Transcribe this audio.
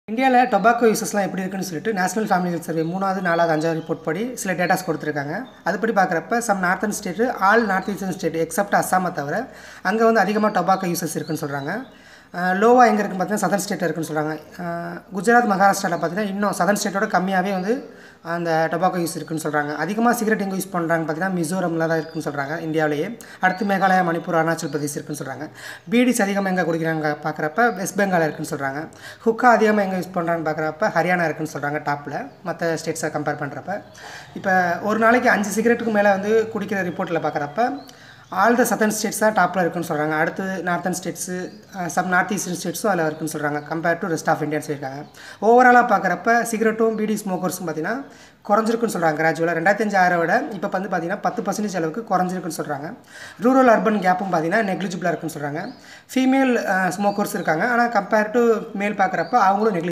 இந்தியாவில் டொபாக்கோ யூசஸ்லாம் எப்படி இருக்குன்னு சொல்லிட்டு நேஷனல் ஃபேமிலி ஹெல்த் சர்வே மூணாவது நாலாவது அஞ்சாவது ரிப்போர்ட் படி சில டேட்டாஸ் கொடுத்துருக்காங்க அதுபடி பார்க்குறப்ப some northern state all north eastern state except அஸ்ஸாமை தவிர அங்கே வந்து அதிகமாக டொபாக்கோ யூசஸ் இருக்குன்னு சொல்கிறாங்க லோவாக எங்கே இருக்குன்னு பார்த்தீங்கன்னா சதர்ன் ஸ்டேட்டில் இருக்குன்னு சொல்கிறாங்க குஜராத் மகாராஷ்டிராவில் பார்த்தீங்கன்னா இன்னும் சதர்ன் ஸ்டேட்டோட கம்மியாகவே வந்து அந்த டொபாக்கோ யூஸ் இருக்குன்னு சொல்கிறாங்க அதிகமாக சிகரெட் எங்கே யூஸ் பண்ணுறாங்க பார்த்தீங்கன்னா மிசோரமில் தான் இருக்குன்னு சொல்கிறாங்க இந்தியாவிலேயே அடுத்து மேகாலயா மணிப்பூர் அருணாச்சல் பிரதேஷ் இருக்குன்னு சொல்கிறாங்க பீடிஸ் அதிகமாக எங்கே குடிக்கிறாங்க பார்க்குறப்ப வெஸ்ட் பெங்கால் இருக்குன்னு சொல்கிறாங்க ஹுக்கா அதிகமாக எங்கே யூஸ் பண்ணுறாங்கன்னு பார்க்குறப்ப ஹரியானா இருக்குன்னு சொல்கிறாங்க டாப்பில் மற்ற ஸ்டேட்ஸை கம்பேர் பண்ணுறப்ப இப்போ ஒரு நாளைக்கு அஞ்சு சிகரெட்டுக்கு மேலே வந்து குடிக்கிற ரிப்போர்ட்டில் பார்க்குறப்ப ஆல் த சதர்ன் ஸ்டேட்ஸ் தான் டாப்பில் இருக்குன்னு சொல்கிறாங்க அடுத்து northern states some north eastern ஸ்டேட்ஸும் அதில் இருக்குன்னு சொல்கிறாங்க கம்பேர் டு ரெஸ்ட் ஆஃப் இந்தியான்னு சொல்லியிருக்காங்க ஓவராலாக பார்க்குறப்ப சிகரெட்டும் பீடி ஸ்மோக்கர்ஸும் பார்த்தீங்கன்னா குறைஞ்சிருக்குன்னு சொல்கிறாங்க கிராஜுவலாக ரெண்டாயிரத்தஞ்சு ஆறை விட இப்போ வந்து பார்த்தீங்கன்னா பத்து பர்சன்டேஜ் அளவுக்கு குறைஞ்சிருக்குன்னு சொல்கிறாங்க ரூரல் அர்பன் கேப்பும் பார்த்தீங்கன்னா நெக்லிஜிபிளாக இருக்குன்னு சொல்கிறாங்க ஃபீமேல் ஸ்மோக்கர்ஸ் இருக்காங்க ஆனால் கம்பேர் டு மேல் பார்க்குறப்ப அவங்களும் நெக்லி